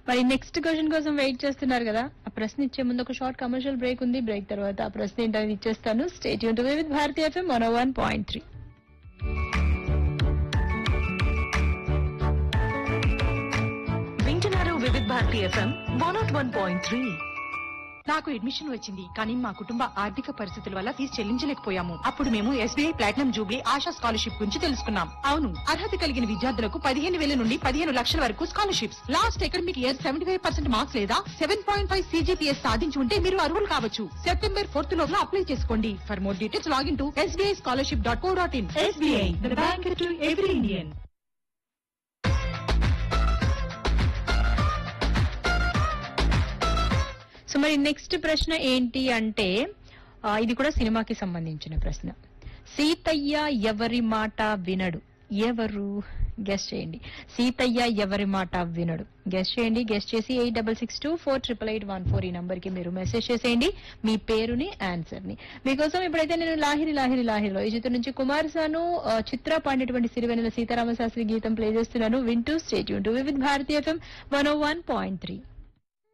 మరి next question కోసం wait చేస్తున్నారు కదా ఆ ప్రశ్న ఇచ్చే ముందు ఒక షార్ట్ కమర్షియల్ బ్రేక్ ఉంది బ్రేక్ తర్వాత ఆ ప్రశ్న ఏంటనేది ఇచ్చేస్తాను స్టేట్ యూన్ with Bharati FM one one point three వింటున్నారు Vividh Bharati FM one nought one point three నాకు అడ్మిషన్ వచ్చింది కానీ మా కుటుంబ ఆర్థిక పరిస్థితుల వల్ల ఫీజు చెల్లించలేకపోయాము అప్పుడు మేము SBI platinum jubilee Asha scholarship గురించి తెలుసుకున్నాం అవును అర్హత కలిగిన విద్యార్థులకు పదిహేను వేల నుండి పదిహేను లక్షల వరకు scholarships last academic year seventy five percent marks లేదా సెవెన్ పాయింట్ ఫైవ్ సీజీపీఎస్ సాధించి ఉంటే మీరు అర్హులు కావచ్చు సెప్టెంబర్ ఫోర్త్ లోపల అప్లై చేసుకోండి for more details login to SBI scholarship dot co dot in SBI the bank to every Indian so మరి next ప్రశ్న ఏంటి అంటే ఆ, ఇది కూడా సినిమాకి సంబంధించిన ప్రశ్న సీతయ్య ఎవరి మాట వినడు ఎవరు గెస్ట్ చేయండి సీతయ్య ఎవరి మాట వినడు గెస్ట్ చేయండి గెస్ట్ చేసి eight double six two four triple eight one four ఈ నంబర్ కి మీరు మెసేజ్ చేసేయండి మీ పేరుని ఆన్సర్ ని మీకోసం ఇప్పుడైతే నేను లాహిరి లాహిరి లాహిరిలో ఈ చిత్రం నుంచి కుమార్ సాను ఆ, చిత్ర పాడినటువంటి సిరివెన్నెల సీతారామ శాస్త్రి గీతం ప్లే చేస్తున్నాను వింటూ స్టేట్ యూన్ to with Bharati FM one O one point three